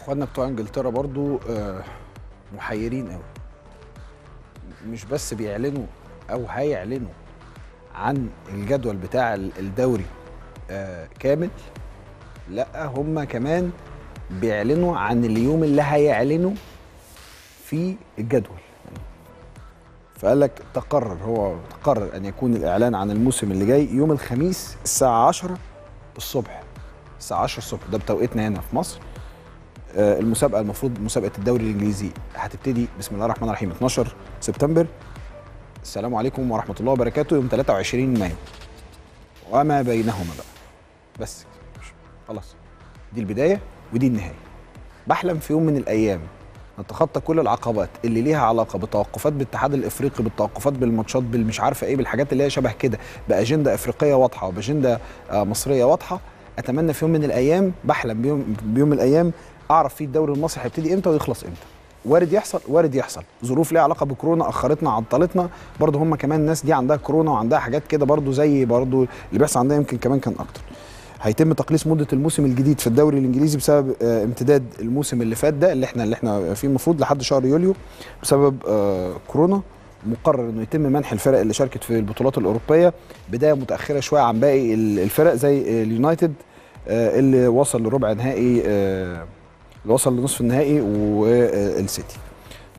اخواننا بتوع انجلترا برضو آه، محيرين قوي مش بس بيعلنوا او هيعلنوا عن الجدول بتاع ال- الدوري آه، كامل لا هم كمان بيعلنوا عن اليوم اللي هيعلنوا فيه الجدول فقال لك تقرر هو تقرر ان يكون الاعلان عن الموسم اللي جاي يوم الخميس الساعه 10 الصبح الساعه 10 الصبح ده بتوقيتنا هنا في مصر آه، المسابقه المفروض مسابقه الدوري الانجليزي هتبتدي بسم الله الرحمن الرحيم 12 سبتمبر السلام عليكم ورحمه الله وبركاته يوم 23 مايو وما بينهما بقى بس خلاص دي البدايه ودي النهايه بحلم في يوم من الايام نتخطى كل العقبات اللي ليها علاقه بالتوقفات بالاتحاد الافريقي بالتوقفات بالماتشات بالمش عارفه ايه بالحاجات اللي هي شبه كده باجنده افريقيه واضحه وباجنده آه، مصريه واضحه اتمنى في يوم من الايام بحلم بيوم بيوم من الايام اعرف فيه الدوري المصري هيبتدي امتى ويخلص امتى وارد يحصل وارد يحصل ظروف ليها علاقه بكورونا اخرتنا عطلتنا برضه هم كمان الناس دي عندها كورونا وعندها حاجات كده برضه زي برضه اللي بيحصل عندها يمكن كمان كان اكتر هيتم تقليص مده الموسم الجديد في الدوري الانجليزي بسبب آه، امتداد الموسم اللي فات ده اللي احنا اللي احنا فيه المفروض لحد شهر يوليو بسبب آه، كورونا مقرر انه يتم منح الفرق اللي شاركت في البطولات الاوروبيه بدايه متاخره شويه عن باقي ال- الفرق زي اليونايتد آه، اللي وصل لربع نهائي آه، اللي وصل لنصف النهائي والسيتي